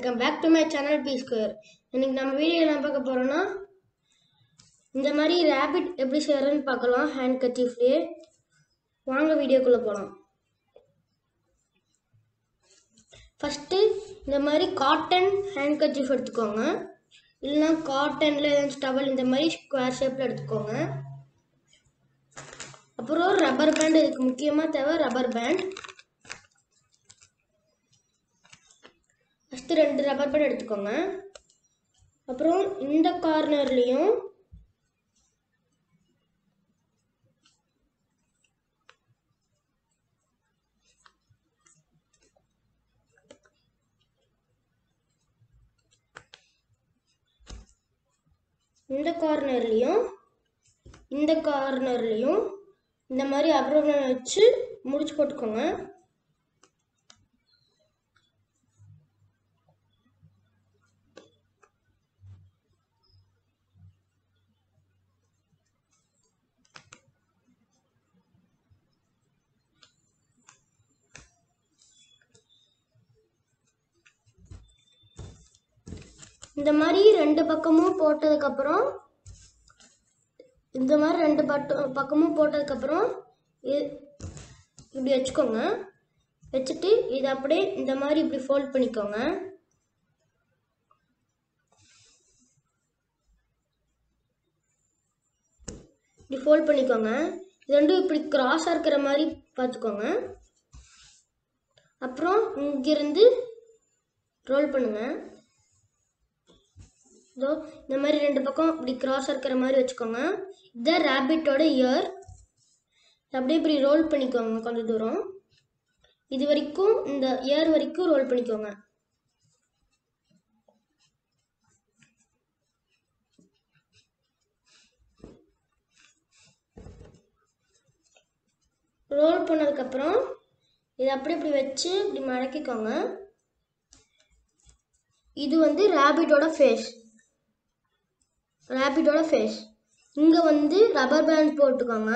welcome back to my channel B square இன்னைக்கு நம்ம video என்ன பார்க்க போகிறோம்னா இந்த மாதிரி ரேபிட் எப்படி செய்யறதுன்னு பார்க்கலாம் ஹேண்ட் கச்சீஃப்லேயே வாங்க வீடியோக்குள்ளே போகலாம் ஃபஸ்ட்டு இந்த மாதிரி காட்டன் ஹேண்ட் கச்சீஃப் எடுத்துக்கோங்க இல்லைனா காட்டனில் ஏதாச்சும் டவல் இந்த மாதிரி ஸ்கொயர் ஷேப்பில் எடுத்துக்கோங்க அப்புறம் ரப்பர் பேண்ட் இதுக்கு முக்கியமாக தேவை ரப்பர் பேண்ட் ஃபஸ்ட்டு ரெண்டு ரப்பர் பேண்ட் எடுத்துக்கோங்க அப்புறம் இந்த கார்னர்லேயும் இந்த கார்னர்லேயும் இந்த கார்னர்லேயும் இந்த மாதிரி அப்புறம் வச்சு முடிச்சு போட்டுக்கோங்க இந்த மாதிரி ரெண்டு பக்கமும் போட்டதுக்கப்புறம் இந்த மாதிரி ரெண்டு பட்டு பக்கமும் போட்டதுக்கப்புறம் இ- இப்படி வச்சுக்கோங்க வச்சுட்டு இதை அப்படியே இந்த மாதிரி இப்படி ஃபோல்ட் பண்ணிக்கோங்க இப்படி ஃபோல்ட் பண்ணிக்கோங்க இது ரெண்டும் இப்படி கிராஸாக இருக்கிற மாதிரி பார்த்துக்கோங்க அப்புறம் இங்கிருந்து ரோல் பண்ணுங்க இதோ இந்த மாதிரி ரெண்டு பக்கம் இப்படி கிராஸ் இருக்கிற மாதிரி வச்சுக்கோங்க இதுதான் ரேபிட்டோட இயர் அப்படியே இப்படி ரோல் பண்ணிக்கோங்க கொஞ்சம் தூரம் இது வரைக்கும் இந்த இயர் வரைக்கும் ரோல் பண்ணிக்கோங்க ரோல் பண்ணதுக்கப்புறம் இதை அப்படி இப்படி வச்சு இப்படி மடக்கிக்கோங்க இது வந்து ரேபிட்டோட ஃபேஸ் ரேபிட்டோட ஃபேஸ் இங்கே வந்து ரப்பர் பேண்ட் போட்டுக்கோங்க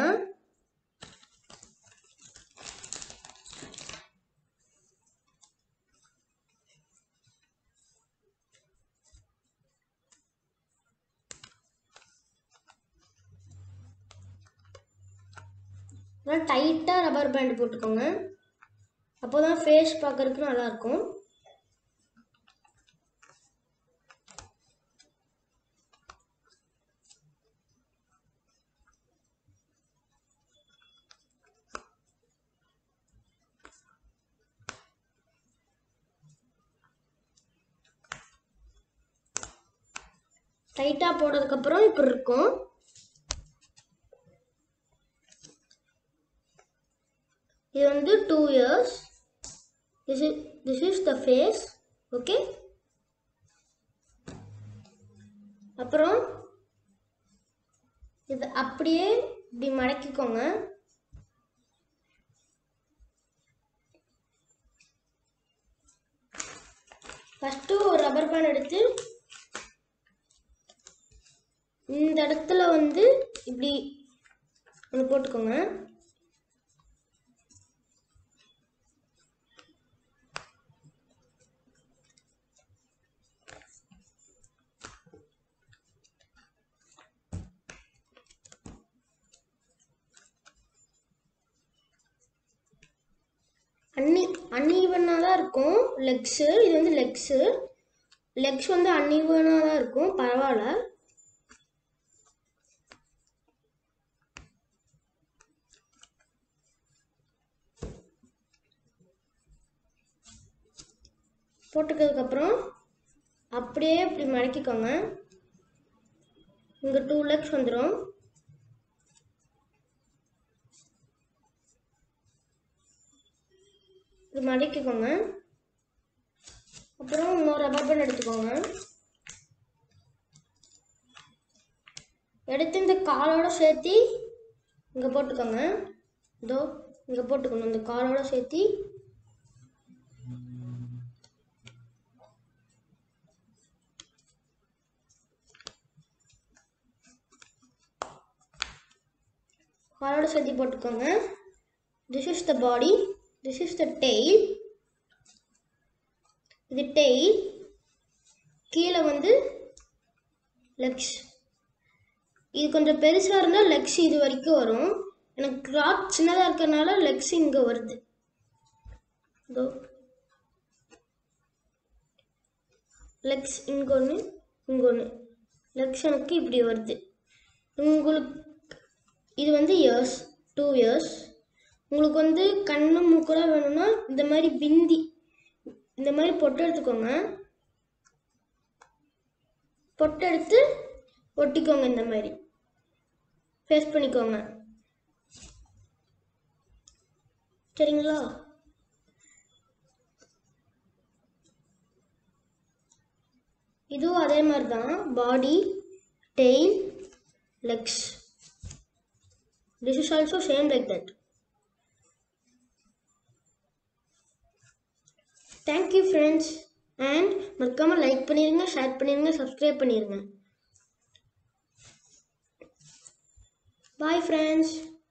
டைட்டாக ரப்பர் பேண்ட் போட்டுக்கோங்க அப்போ தான் ஃபேஸ் பார்க்கறதுக்கு நல்லாயிருக்கும் டைட்டாக போட்டதுக்கப்புறம் இப்படி இருக்கும் இது வந்து two ears this is this is the face okay அப்புறம் இது அப்படியே இப்படி மடக்கிக்கோங்க ஃபஸ்ட்டு ஒரு ரப்பர் பேண்ட் எடுத்து இந்த இடத்துல வந்து இப்படி ஒன்று போட்டுக்கோங்க அன்னி அன்ஈவனாக தான் இருக்கும் லெக்ஸு இது வந்து லெக்ஸு லெக்ஸ் வந்து அன்ஈவனாக தான் இருக்கும் பரவாயில்ல போட்டுக்கிறதுக்கப்புறம் அப்படியே இப்படி மடக்கிக்கோங்க இங்கே டூ லெக்ஸ் வந்துடும் இது மடக்கிக்கோங்க அப்புறம் இன்னொரு ரப்பர் பேண்ட் எடுத்துக்கோங்க எடுத்து இந்த காலோட சேர்த்து இங்கே போட்டுக்கோங்க இதோ இங்கே போட்டுக்கணும் இந்த காலோட சேர்த்து காலோட சேர்த்து போட்டுக்கோங்க this is the body this is the tail இது டெய்ல் கீழே வந்து லெக்ஸ் இது கொஞ்சம் பெருசாக இருந்தால் லெக்ஸ் இது வரைக்கும் வரும் எனக்கு கிளாத் சின்னதாக இருக்கறனால லெக்ஸ் இங்கே வருது இதோ லெக்ஸ் இங்கே ஒன்று இங்கே ஒன்று லெக்ஸ் எனக்கு இப்படி வருது உங்களுக்கு இது வந்து இயர்ஸ் டூ இயர்ஸ் உங்களுக்கு வந்து கண்ணு மூக்கெல்லாம் வேணும்னா இந்த மாதிரி பிந்தி இந்த மாதிரி பொட்டு எடுத்துக்கோங்க பொட்டு எடுத்து ஒட்டிக்கோங்க இந்த மாதிரி ஃபேஸ் பண்ணிக்கோங்க சரிங்களா இதுவும் அதே மாதிரி தான் body tail legs this is also same like that thank you friends and மறக்காமல் லைக் பண்ணிடுங்க ஷேர் பண்ணிடுங்க சப்ஸ்கிரைப் பண்ணிடுங்க பாய் ஃப்ரெண்ட்ஸ்